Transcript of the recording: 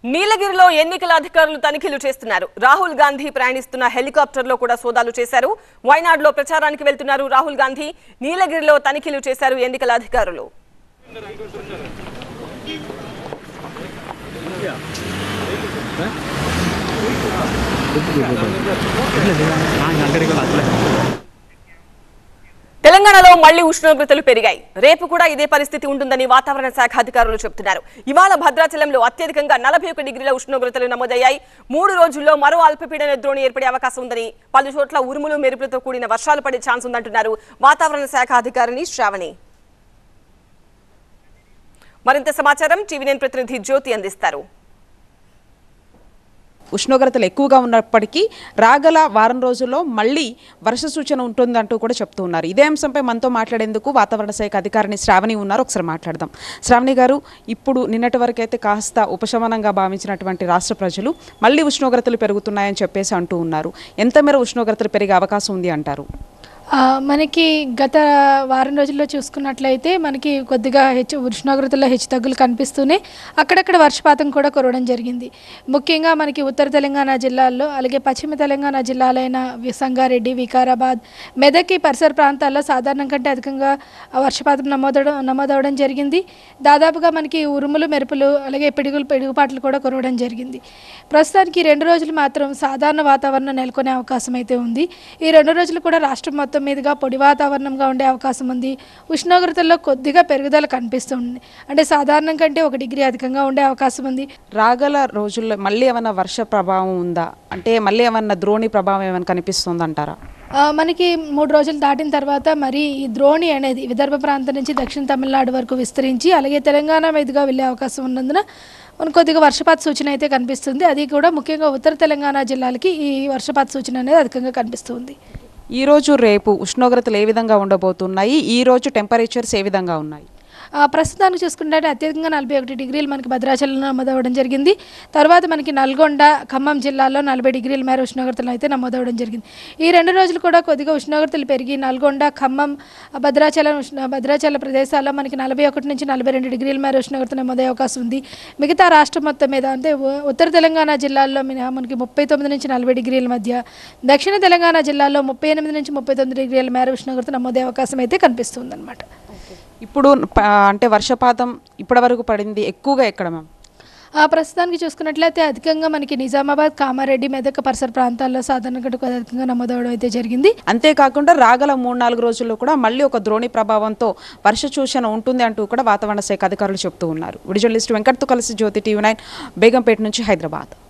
నీలగిరిలో ఎన్నికల అధికారులు తనిఖీలు చేస్తున్నారు రాహుల్ గాంధీ ప్రయాణిస్తున్న హెలికాప్టర్లో కూడా సోదాలు చేశారు వైనాడులో ప్రచారానికి వెళ్తున్నారు రాహుల్ గాంధీ నీలగిరిలో తనిఖీలు చేశారు ఎన్నికల అధికారులు తెలంగాణలో మళ్లీ ఉష్ణోగ్రతలు పెరిగాయి రేపు కూడా ఇదే పరిస్థితి ఉంటుందని వాతావరణ శాఖ అధికారులు చెబుతున్నారు ఇవాళ భద్రాచలంలో అత్యధికంగా నలభై ఒక డిగ్రీల ఉష్ణోగ్రతలు నమోదయ్యాయి మూడు రోజుల్లో మరో అల్పపీడన ద్రోణి ఏర్పడే అవకాశం ఉందని పలు చోట్ల ఉరుములు మెరుపులతో కూడిన వర్షాలు పడే ఛాన్స్ ఉందంటున్నారు వాతావరణ శాఖ అధికారిని శ్రావణి మరింత సమాచారం టీవీ నైన్ ప్రతినిధి జ్యోతి అందిస్తారు ఉష్ణోగ్రతలు ఎక్కువగా ఉన్నప్పటికీ రాగల వారం రోజుల్లో మళ్ళీ వర్ష సూచన ఉంటుందంటూ కూడా చెప్తూ ఉన్నారు ఇదే అంశంపై మనతో మాట్లాడేందుకు వాతావరణ శాఖ అధికారిని శ్రావణి ఉన్నారు ఒకసారి మాట్లాడదాం శ్రావణి గారు ఇప్పుడు నిన్నటి వరకు అయితే కాస్త ఉపశమనంగా భావించినటువంటి రాష్ట్ర ప్రజలు మళ్ళీ ఉష్ణోగ్రతలు పెరుగుతున్నాయని చెప్పేసి అంటూ ఉన్నారు ఎంత మేర ఉష్ణోగ్రతలు పెరిగే అవకాశం ఉంది అంటారు ఆ, మనకి గత వారం రోజుల్లో చూసుకున్నట్లయితే మనకి కొద్దిగా హెచ్చు ఉష్ణోగ్రతలో హెచ్చు తగ్గులు కనిపిస్తూనే అక్కడక్కడ వర్షపాతం కూడా కురవడం జరిగింది ముఖ్యంగా మనకి ఉత్తర తెలంగాణ జిల్లాల్లో అలాగే పశ్చిమ తెలంగాణ జిల్లాలైన వి- సంగారెడ్డి వికారాబాద్ మెదక్ ఈ పరిసర ప్రాంతాల్లో సాధారణం కంటే అధికంగా వర్షపాతం నమోదవడం నమోదవడం జరిగింది దాదాపుగా మనకి ఉరుములు మెరుపులు అలాగే పిడుగులు పిడుగుపాట్లు కూడా కురవడం జరిగింది ప్రస్తుతానికి ఈ రెండు రోజులు మాత్రం సాధారణ వాతావరణం నెలకొనే అవకాశం అయితే ఉంది ఈ రెండు రోజులు కూడా రాష్ట్రం మొత్తం మీదుగా పొడి వాతావరణంగా ఉండే అవకాశం ఉంది ఉష్ణోగ్రతల్లో కొద్దిగా పెరుగుదల కనిపిస్తుంది అంటే సాధారణం కంటే ఒక డిగ్రీ అధికంగా ఉండే అవకాశం ఉంది రాగల రోజుల్లో మళ్ళీ ఏమైనా వర్ష ప్రభావం ఉందా అంటే మళ్ళీ ఏమన్నా ద్రోణి ప్రభావం ఏమైనా కనిపిస్తుంది అంటారా ఆ, మనకి మూడు రోజులు దాటిన తర్వాత మరి ఈ ద్రోణి అనేది విదర్భ ప్రాంతం నుంచి దక్షిణ తమిళనాడు వరకు విస్తరించి అలాగే తెలంగాణ మీదుగా వెళ్ళే అవకాశం ఉన్నందున మనకు కొద్దిగా వర్షపాత సూచన అయితే కనిపిస్తుంది అది కూడా ముఖ్యంగా ఉత్తర తెలంగాణ జిల్లాలకి ఈ వర్షపాత సూచన అనేది అధికంగా కనిపిస్తుంది ఈ రోజు రేపు ఉష్ణోగ్రతలు ఏ విధంగా ఉండబోతున్నాయి ఈ రోజు టెంపరేచర్స్ ఏ విధంగా ఉన్నాయి ఆ, ప్రస్తుతానికి చూసుకుంటే అత్యధికంగా నలభై ఒకటి డిగ్రీలు మనకి భద్రాచలంలో నమోదవడం జరిగింది తర్వాత మనకి నల్గొండ ఖమ్మం జిల్లాలో నలభై డిగ్రీల మేర ఉష్ణోగ్రతలు అయితే నమోదవడం జరిగింది ఈ రెండు రోజులు కూడా కొద్దిగా ఉష్ణోగ్రతలు పెరిగి నల్గొండ ఖమ్మం ఆ, భద్రాచలం ఉష్ణ భద్రాచల ప్రదేశాల్లో మనకి నలభై ఒకటి నుంచి నలభై రెండు డిగ్రీల మేర ఉష్ణోగ్రత నమోదయ్యే అవకాశం ఉంది మిగతా రాష్ట్రం మొత్తం మీద అంటే ఉ- ఉత్తర తెలంగాణ జిల్లాల్లో మినహా మనకి ముప్పై తొమ్మిది నుంచి నలభై డిగ్రీల మధ్య దక్షిణ తెలంగాణ జిల్లాలో ముప్పై ఎనిమిది నుంచి ముప్పై తొమ్మిది డిగ్రీల మేర ఉష్ణోగ్రత నమోదయ్యే అవకాశం అయితే కనిపిస్తుంది అనమాట ఇప్పుడు ప- అంటే వర్షపాతం ఇప్పటివరకు పడింది ఎక్కువగా ఎక్కడ మ్యామ్ ఆ ప్రస్తుతానికి చూసుకున్నట్లయితే అధికంగా మనకి నిజామాబాద్ కామారెడ్డి మెదక్ పరిసర ప్రాంతాల్లో సాధారణంగా కొద్దిగా అధికంగా నమోదవడం అయితే జరిగింది అంతేకాకుండా రాగల మూడు నాలుగు రోజుల్లో కూడా మళ్ళీ ఒక ద్రోణి ప్రభావంతో వర్ష సూచన ఉంటుంది అంటూ కూడా వాతావరణ శాఖ అధికారులు చెప్తూ ఉన్నారు విడి జర్నలిస్ట్ వెంకట్తో కలిసి జ్యోతి టీవీ నైన్ బేగంపేట నుంచి హైదరాబాద్